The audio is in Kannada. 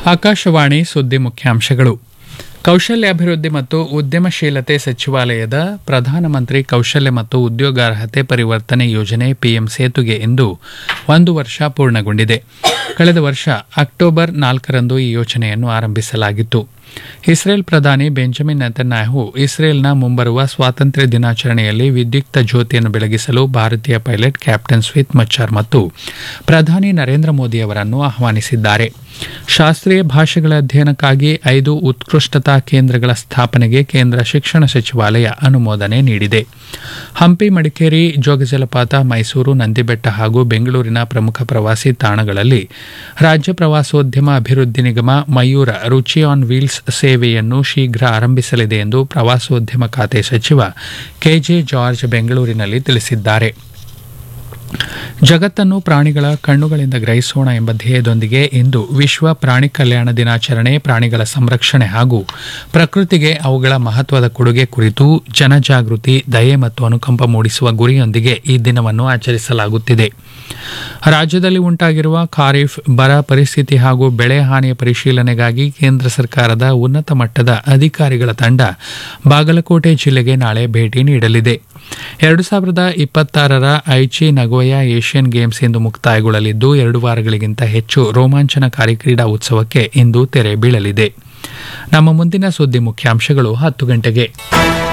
ಆಕಾಶವಾಣಿ ಸುದ್ದಿ ಮುಖ್ಯಾಂಶಗಳು ಕೌಶಲ್ಯಾಭಿವೃದ್ಧಿ ಮತ್ತು ಉದ್ಯಮಶೀಲತೆ ಸಚಿವಾಲಯದ ಪ್ರಧಾನಮಂತ್ರಿ ಕೌಶಲ್ಯ ಮತ್ತು ಉದ್ಯೋಗಾರ್ಹತೆ ಪರಿವರ್ತನೆ ಯೋಜನೆ ಪಿಎಂ ಸೇತುಗೆ ಇಂದು ಒಂದು ವರ್ಷ ಪೂರ್ಣಗೊಂಡಿದೆ ಕಳೆದ ವರ್ಷ ಅಕ್ಟೋಬರ್ ನಾಲ್ಕರಂದು ಈ ಯೋಜನೆಯನ್ನು ಆರಂಭಿಸಲಾಗಿತ್ತು ಇಸ್ರೇಲ್ ಪ್ರಧಾನಿ ಬೆಂಜಮಿನ್ ನೆತನ್ಯಾಹು ಇಸ್ರೇಲ್ನ ಮುಂಬರುವ ಸ್ವಾತಂತ್ರ್ಯ ದಿನಾಚರಣೆಯಲ್ಲಿ ವಿದ್ಯುಕ್ತ ಜ್ಯೋತಿಯನ್ನು ಬೆಳಗಿಸಲು ಭಾರತೀಯ ಪೈಲಟ್ ಕ್ಯಾಪ್ಟನ್ ಸ್ವಿತ್ ಮಚ್ಚಾರ್ ಮತ್ತು ಪ್ರಧಾನಿ ನರೇಂದ್ರ ಮೋದಿ ಅವರನ್ನು ಆಹ್ವಾನಿಸಿದ್ದಾರೆ ಶಾಸ್ತ್ರೀಯ ಭಾಷೆಗಳ ಅಧ್ಯಯನಕ್ಕಾಗಿ ಐದು ಉತ್ಕೃಷ್ಟತಾ ಕೇಂದ್ರಗಳ ಸ್ಥಾಪನೆಗೆ ಕೇಂದ್ರ ಶಿಕ್ಷಣ ಸಚಿವಾಲಯ ಅನುಮೋದನೆ ನೀಡಿದೆ ಹಂಪಿ ಮಡಿಕೇರಿ ಜೋಗಜಲಪಾತ ಮೈಸೂರು ನಂದಿಬೆಟ್ಟ ಹಾಗೂ ಬೆಂಗಳೂರಿನ ಪ್ರಮುಖ ಪ್ರವಾಸಿ ತಾಣಗಳಲ್ಲಿ ರಾಜ್ಯ ಪ್ರವಾಸೋದ್ಯಮ ಅಭಿವೃದ್ಧಿ ನಿಗಮ ಮಯೂರ ರುಚಿ ಆನ್ ವೀಲ್ಸ್ ಸೇವೆಯನ್ನು ಶೀಘ್ರ ಆರಂಭಿಸಲಿದೆ ಎಂದು ಪ್ರವಾಸೋದ್ಯಮ ಖಾತೆ ಸಚಿವ ಕೆಜೆ ಜಾರ್ಜ್ ಬೆಂಗಳೂರಿನಲ್ಲಿ ತಿಳಿಸಿದ್ದಾರೆ ಜಗತ್ತನ್ನು ಪ್ರಾಣಿಗಳ ಕಣ್ಣುಗಳಿಂದ ಗ್ರಹಿಸೋಣ ಎಂಬ ಧ್ಯೇಯದೊಂದಿಗೆ ಇಂದು ವಿಶ್ವ ಪ್ರಾಣಿ ಕಲ್ಯಾಣ ದಿನಾಚರಣೆ ಪ್ರಾಣಿಗಳ ಸಂರಕ್ಷಣೆ ಹಾಗೂ ಪ್ರಕೃತಿಗೆ ಅವುಗಳ ಮಹತ್ವದ ಕೊಡುಗೆ ಕುರಿತು ಜನಜಾಗೃತಿ ದಯೆ ಮತ್ತು ಅನುಕಂಪ ಮೂಡಿಸುವ ಗುರಿಯೊಂದಿಗೆ ಈ ದಿನವನ್ನು ಆಚರಿಸಲಾಗುತ್ತಿದೆ ರಾಜ್ಯದಲ್ಲಿ ಉಂಟಾಗಿರುವ ಖಾರಿಫ್ ಬರ ಪರಿಸ್ಥಿತಿ ಹಾಗೂ ಬೆಳೆ ಹಾನಿಯ ಪರಿಶೀಲನೆಗಾಗಿ ಕೇಂದ್ರ ಸರ್ಕಾರದ ಉನ್ನತ ಮಟ್ಟದ ಅಧಿಕಾರಿಗಳ ತಂಡ ಬಾಗಲಕೋಟೆ ಜಿಲ್ಲೆಗೆ ನಾಳೆ ಭೇಟಿ ನೀಡಲಿದೆ ಎರಡು ಸಾವಿರದ ಇಪ್ಪತ್ತಾರರ ಐಚಿ ನಗೋಯಾ ಏಷ್ಯನ್ ಗೇಮ್ಸ್ ಇಂದು ಮುಕ್ತಾಯಗೊಳ್ಳಲಿದ್ದು ಎರಡು ವಾರಗಳಿಗಿಂತ ಹೆಚ್ಚು ರೋಮಾಂಚನಕಾರಿ ಕ್ರೀಡಾ ಉತ್ಸವಕ್ಕೆ ಇಂದು ತೆರೆ ಬೀಳಲಿದೆ ನಮ್ಮ ಮುಂದಿನ ಸುದ್ದಿ ಮುಖ್ಯಾಂಶಗಳು ಹತ್ತು ಗಂಟೆಗೆ